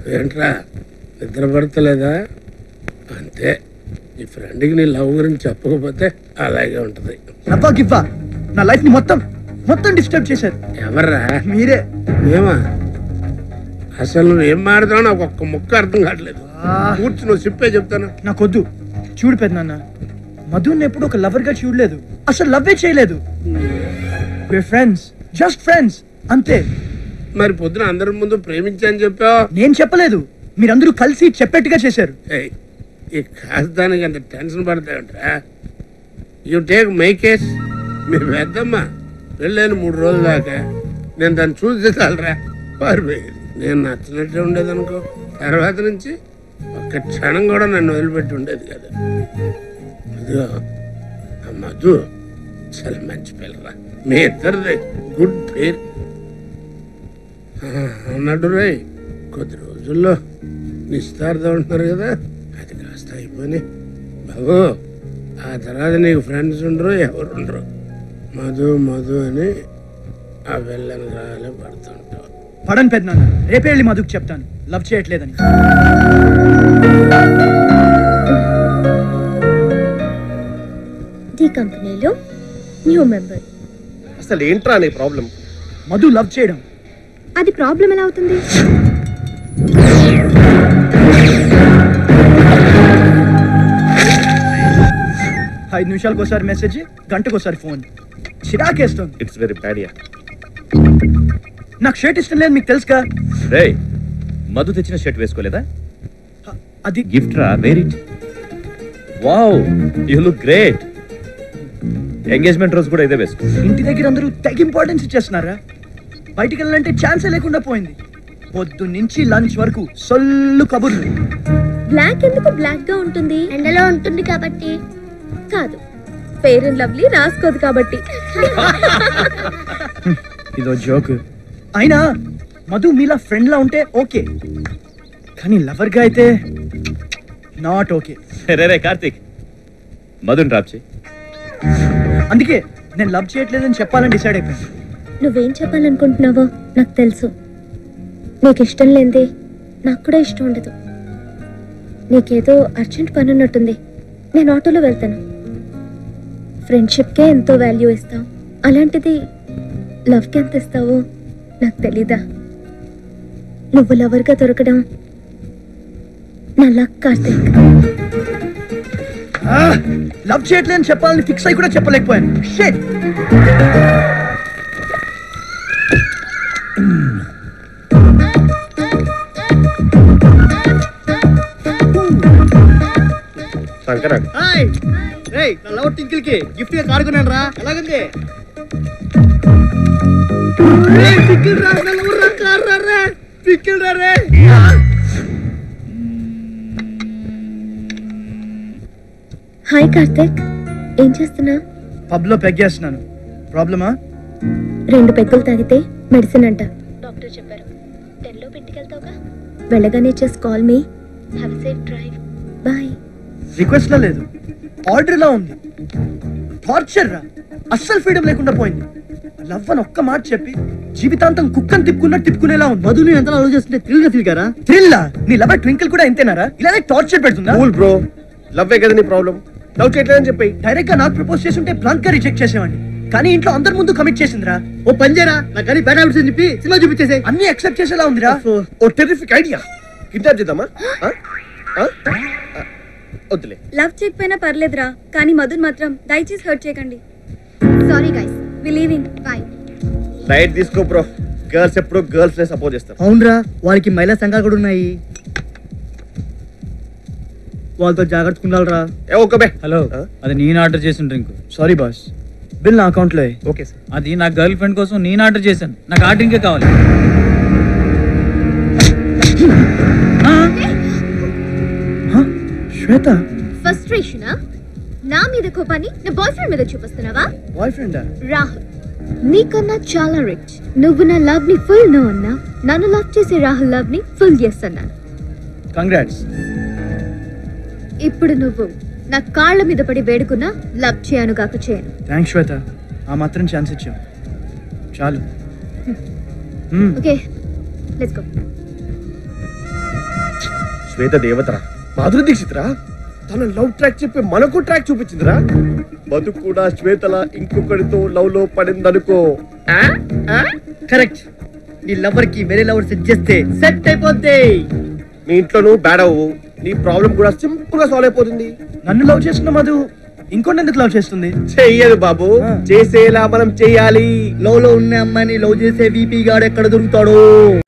ఏంట్రా నిద్ర పడతలేదా అంతే నీ ఫ్రెండ్కి నీ లవ్ గురించి చెప్పకపోతే అలాగే ఉంటది నవ్వా గివ్వా నా లైఫ్ ని మొత్తం మొత్తం డిస్టర్బ్ చేశారు ఎవర్రా మీరే ఏమా అసలు నువ్వు ఏం మాడుతావు నాకు ఒక్క ముక్క అర్థం కావట్లేదు కూర్చు నువ్వు చెప్పే చెప్తాను నాకొద్దు చూడు పెద్దనాన్న మధుని ఎప్పుడు ఒక లవర్ గా చూడలేదు అసలు లవ్వే చేయలేదు ఫ్రెండ్స్ జస్ట్ ఫ్రెండ్స్ అంతే మరి పొద్దున అందరి ముందు ప్రేమించని చెప్పావు నేను చెప్పలేదు మీరందరూ కలిసి చెప్పేట్టుగా చేశారు ఏయ్, ఈ కాస్తానికి అంత టెన్షన్ పడతాయంటరా యూ టేక్ మై కేస్ మీ పెద్దమ్మ వెళ్ళాను మూడు రోజుల దాకా నేను దాన్ని చూసి చాలరా పారిపోయేది నేను నచ్చినట్టే ఉండేది అనుకో తర్వాత నుంచి ఒక్క క్షణం కూడా నన్ను వదిలిపెట్టి ఉండేది కదా అదిగో ఆ మధు చాలా మంచి పిల్లరా మీ ఇద్దరిది గుడ్ పేరు అన్నట్టు రే కొద్ది రోజుల్లో నిశ్చితార్థం అంటున్నారు కదా అది కాస్త అయిపోయి బాబు ఆ తర్వాత నీకు ఫ్రెండ్స్ ఉండరు ఎవరు ఉండరు మధు మధు అని ఆ వెళ్ళని రాలే పడుతుంటావు పడను పెద్దనాన్న రేపే వెళ్ళి మధుకు చెప్తాను లవ్ చేయట్లేదని ది కంపెనీలో న్యూ మెంబర్ అసలు ఏంట్రా నీ ప్రాబ్లం మధు లవ్ చేయడం అది ప్రాబ్లం ఎలా అవుతుంది ఐదు నిమిషాలకు ఒకసారి మెసేజ్ గంటకు ఒకసారి ఫోన్ చిరాకేస్తుంది ఇట్స్ వెరీ బ్యాడ్ యా నాకు షర్ట్ ఇష్టం లేదు మీకు తెలుసుగా రే మధు తెచ్చిన షర్ట్ వేసుకోలేదా అది గిఫ్ట్ రా wear it wow you look great engagement రోజు కూడా ఇదే వేసుకో ఇంటి దగ్గర అందరూ తెగ ఇంపార్టెన్స్ ఇచ్చేస్తున్నారా బయటికి వెళ్ళాలంటే ఛాన్సే లేకుండా పోయింది పొద్దు నుంచి లంచ్ వరకు సొల్లు కబుర్లు బ్లాక్ ఎందుకు బ్లాక్ గా ఉంటుంది ఎండలో ఉంటుంది కాబట్టి కాదు ఫెయిర్ అండ్ లవ్లీ రాసుకోదు కాబట్టి ఇదో జోక్ అయినా మధు మీలా ఫ్రెండ్ లా ఉంటే ఓకే కానీ లవర్ గా అయితే నాట్ ఓకే రే రే కార్తీక్ మధుని డ్రాప్ చేయి అందుకే నేను లవ్ చేయట్లేదని చెప్పాలని డిసైడ్ అయిపోయాను నువ్వేం చెప్పాలనుకుంటున్నావో నాకు తెలుసు నీకు ఇష్టం లేనిది నాకు కూడా ఇష్టం ఉండదు నీకేదో అర్జెంట్ పని ఉన్నట్టుంది నేను ఆటోలో వెళ్తాను ఫ్రెండ్షిప్కే ఎంతో వాల్యూ ఇస్తావు అలాంటిది లవ్కి ఎంత ఇస్తావో నాకు తెలీదా నువ్వు లవర్గా దొరకడం నా లక్ కార్తీక్ లవ్ చేయట్లేదని చెప్పాలని ఫిక్స్ అయి కూడా చెప్పలేకపోయాను షేట్ శంకర్ హాయ్ రేయ్ నా లవ్ టింకిల్ కి గిఫ్ట్ గా కారు కొన్నాను రా ఎలాగుంది రేయ్ టింకిల్ రా నా లవ్ రా కారు రా రే టింకిల్ రా రే హాయ్ కార్తీక్ ఏం చేస్తున్నా పబ్ లో పెగ్గేస్తున్నాను ప్రాబ్లమా రెండు పెగ్గులు తాగితే మెడిసిన్ అంట డాక్టర్ చెప్పారు టెన్లో ఇంటికెళ్తావుగా వెళ్ళగానే just call me have safe drive bye request లో లేదు ఆర్డర్ లా ఉంది టార్చర్ రా అస్సలు ఫ్రీడమ్ లేకుండా పోయింది లవ్ అని ఒక్క మాట చెప్పి జీవితాంతం కుక్కని తిప్పుకున్నట్టు తిప్పుకునేలా ఉంది మధుని ఎంత ఆలోచిస్తుంటే థ్రిల్ గా ఫీల్ కారా థ్రిల్ నీ లవ్ ట్వింకిల్ కూడా ఇంతేనారా ఇలానే టార్చర్ పెడుతుందా కూల్ బ్రో లవ్వే కదా నీ ప్రాబ్లం లవ్ చేయట్లేదని చెప్పి డైరెక్ట్ గా నాకు ప్రపోజ్ చేస్తుంటే బ్లాంక్ గా రిజెక్ట్ చేసేవాడిని కానీ ఇంట్లో అందరి ముందు కమిట్ చేసిందిరా ఓ పంజేరా నాకు కానీ బ్యాడ్ హ్యాబిట్స్ అని చెప్పి సినిమా చూపించేసే అన్ని యాక్సెప్ట్ చేసేలా ఉందిరా ఓ టెరిఫిక్ ఐడియా కిడ్నాప్ చేద్దామా ఆ? ఆ? ఆ, వద్దులే లవ్ చేయకపోయినా పర్లేదురా కానీ మధున్ మాత్రం దయచేసి హర్ట్ చేయకండి sorry guys we leaving bye light తీసుకో బ్రో గర్ల్స్ ఎప్పుడు గర్ల్స్ నే సపోర్ట్ చేస్తారు అవునరా వారికి మహిళా సంఘాలు కూడా ఉన్నాయి వాళ్ళతో జాగ్రత్తగా ఉండాలిరా ఏ ఒక్క బే హలో ఆ? అది నేను ఆర్డర్ చేసిన డ్రింక్ సారీ బాస్ బిల్ నా అకౌంట్ లో ఓకే సార్ అది నా గర్ల్ ఫ్రెండ్ కోసం నేను ఆర్డర్ చేశాను నాకు ఆ డ్రింకే కావాలి ఆ? శ్వేత ఫ్రస్ట్రేషనా నా మీద కోపాన్ని నా బాయ్ ఫ్రెండ్ మీద చూపిస్తున్నావా బాయ్ ఫ్రెండ్ రాహుల్ నీకన్నా చాలా రిచ్ నువ్వు నా లవ్ ని ఫుల్ నో అన్నా నన్ను లవ్ చేసే రాహుల్ లవ్ ని ఫుల్ చేస్తున్నాను కంగ్రాట్స్ ఇప్పుడు నువ్వు నా కాళ్ళ మీద పడి వేడుకున్నా లవ్ చేయను కాక చేయను థ్యాంక్స్ శ్వేత ఆ మాత్రం ఛాన్స్ ఇచ్చావు చాలు hmm. Okay let's go Shweta దేవతరా మాధురి దీక్షిత్రా తన లవ్ ట్రాక్ చెప్పి మనకు ట్రాక్ చూపించిందిరా బతుకు కూడా శ్వేతల ఇంకొకరితో లవ్ లో పడిందనుకో ఆ? ఆ? కరెక్ట్ నీ లవర్ కి వేరే లవర్ సెట్ చేస్తే సెట్ అయిపోద్ది నీ ఇంట్లో నువ్వు బ్యాడ్ అవ్వు నీ ప్రాబ్లం కూడా సింపుల్ గా సాల్వ్ అయిపోతుంది నన్ను లవ్ చేస్తున్న మధు ఇంకొన్ని ఎందుకు లవ్ చేస్తుంది చెయ్యదు బాబు ఆ. చేసేలా మనం చెయ్యాలి లవ్ లో ఉన్న అమ్మాయిని లవ్ చేసే వీపీ గాడు ఎక్కడ దొరుకుతాడు